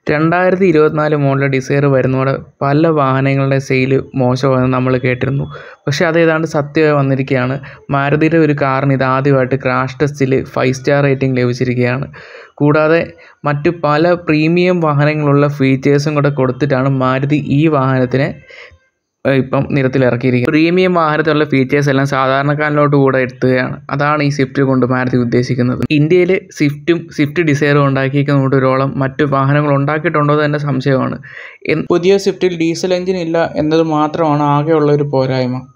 രണ്ടായിരത്തി ഇരുപത്തിനാല് model desire വരുന്നതോടെ പല വാഹനങ്ങളുടെ സെയിൽ മോശമാണെന്ന് നമ്മൾ കേട്ടിരുന്നു പക്ഷേ അത് ഏതാണ്ട് സത്യമായി വന്നിരിക്കുകയാണ് മാരുതിയുടെ ഒരു കാറിന് ഇത് ആദ്യമായിട്ട് ക്രാഷ് ടെസ്റ്റിൽ ഫൈവ് സ്റ്റാർ റേറ്റിംഗ് ലഭിച്ചിരിക്കുകയാണ് കൂടാതെ മറ്റു പല പ്രീമിയം വാഹനങ്ങളുള്ള ഫീച്ചേഴ്സും കൂടെ കൊടുത്തിട്ടാണ് മാരുതി ഈ വാഹനത്തിനെ ഏഹ് ഇപ്പം നിരത്തിലിറക്കിയിരിക്കുന്നത് പ്രീമിയം വാഹനത്തിലുള്ള ഫീച്ചേഴ്സ് എല്ലാം സാധാരണക്കാരനിലോട്ട് കൂടെ എത്തുകയാണ് അതാണ് ഈ സ്വിഫ്റ്റ് കൊണ്ട് മാരുതി ഉദ്ദേശിക്കുന്നത് ഇന്ത്യയിൽ സ്വിഫ്റ്റും സ്വിഫ്റ്റ് ഡിസയറും ഉണ്ടാക്കിയിരിക്കുന്നതോടൊപ്പം മറ്റു വാഹനങ്ങൾ ഉണ്ടാക്കിയിട്ടുണ്ടോ എന്ന് തന്നെ സംശയമാണ് പുതിയ സ്വിഫ്റ്റിൽ ഡീസൽ എഞ്ചിൻ ഇല്ല എന്നത് മാത്രമാണ് ആകെയുള്ള ഒരു പോരായ്മ